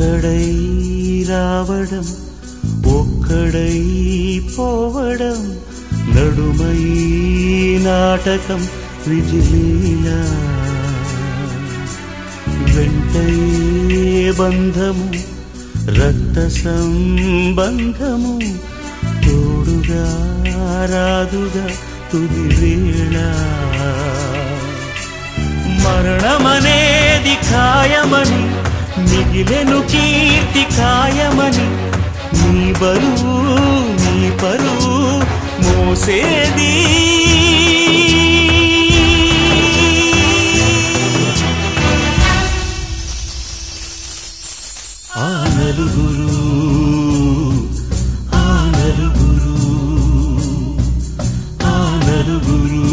ఒక్కడై రావడం ఒక్కడై పోవడం నడుమై నాటకం విజిలీలా వెంటయే బంధము రక్త సంబంధము తోడుగా రాదుగా తుది వేళ మరణమనేది ఖాయమని మిగిలెను కీర్తి ఖాయమని నీ బరువు నీ పరువు మోసేది ఆ నలుగురు ఆ నలుగురు ఆ నలుగురు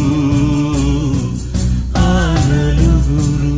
ఆ నలుగురు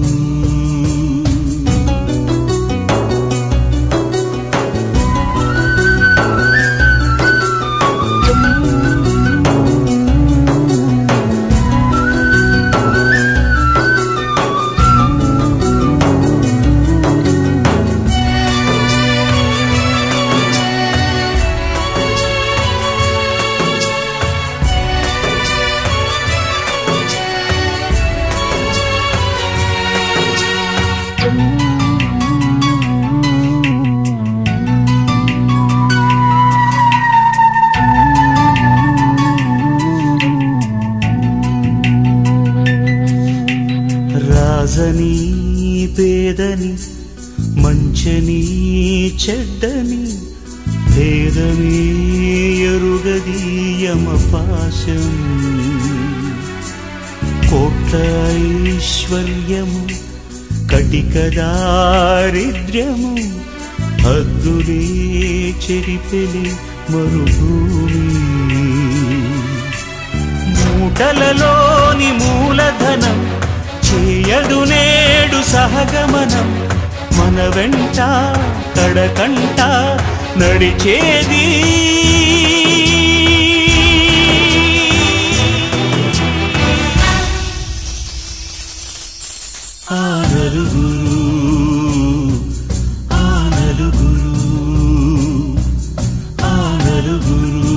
రాజని పేదని మంచని చెడ్డని భేదమే ఎరుగది యమపాశం కోట్ల ఐశ్వర్యము కటిక దారిద్ర్యము హద్దులే చెరిపెలి మరుభూమి మూటలలోని మూలధనం చేయడు నేడు సహగమనం మన వెంట కడకంట నడిచేది ఆ నలుగురు ఆ నలుగురు ఆ నలుగురు